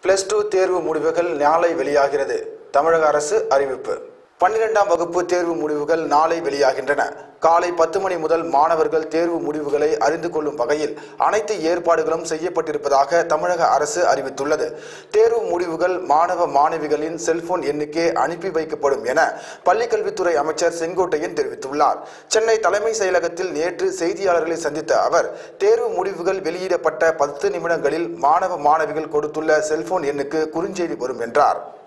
plus two தேர்வு முடிவுகள் நாளை வெளியாகிறது தமிழக அரசு அறிவிப்பு பன்னிரெண்டாம் வகுப்பு தேர்வு முடிவுகள் நாளை வெளியாகின்றன காலை பத்து மணி முதல் மாணவர்கள் தேர்வு முடிவுகளை அறிந்து கொள்ளும் வகையில் அனைத்து ஏற்பாடுகளும் செய்யப்பட்டிருப்பதாக தமிழக அரசு அறிவித்துள்ளது தேர்வு முடிவுகள் மாணவ மாணவிகளின் செல்போன் எண்ணுக்கே அனுப்பி வைக்கப்படும் என பள்ளிக்கல்வித்துறை அமைச்சர் செங்கோட்டையன் தெரிவித்துள்ளார் சென்னை தலைமை செயலகத்தில் நேற்று செய்தியாளர்களை சந்தித்த அவர் தேர்வு முடிவுகள் வெளியிடப்பட்ட பத்து நிமிடங்களில் மாணவ மாணவிகள் கொடுத்துள்ள செல்போன் எண்ணுக்கு குறுஞ்செய்தி வரும் என்றார்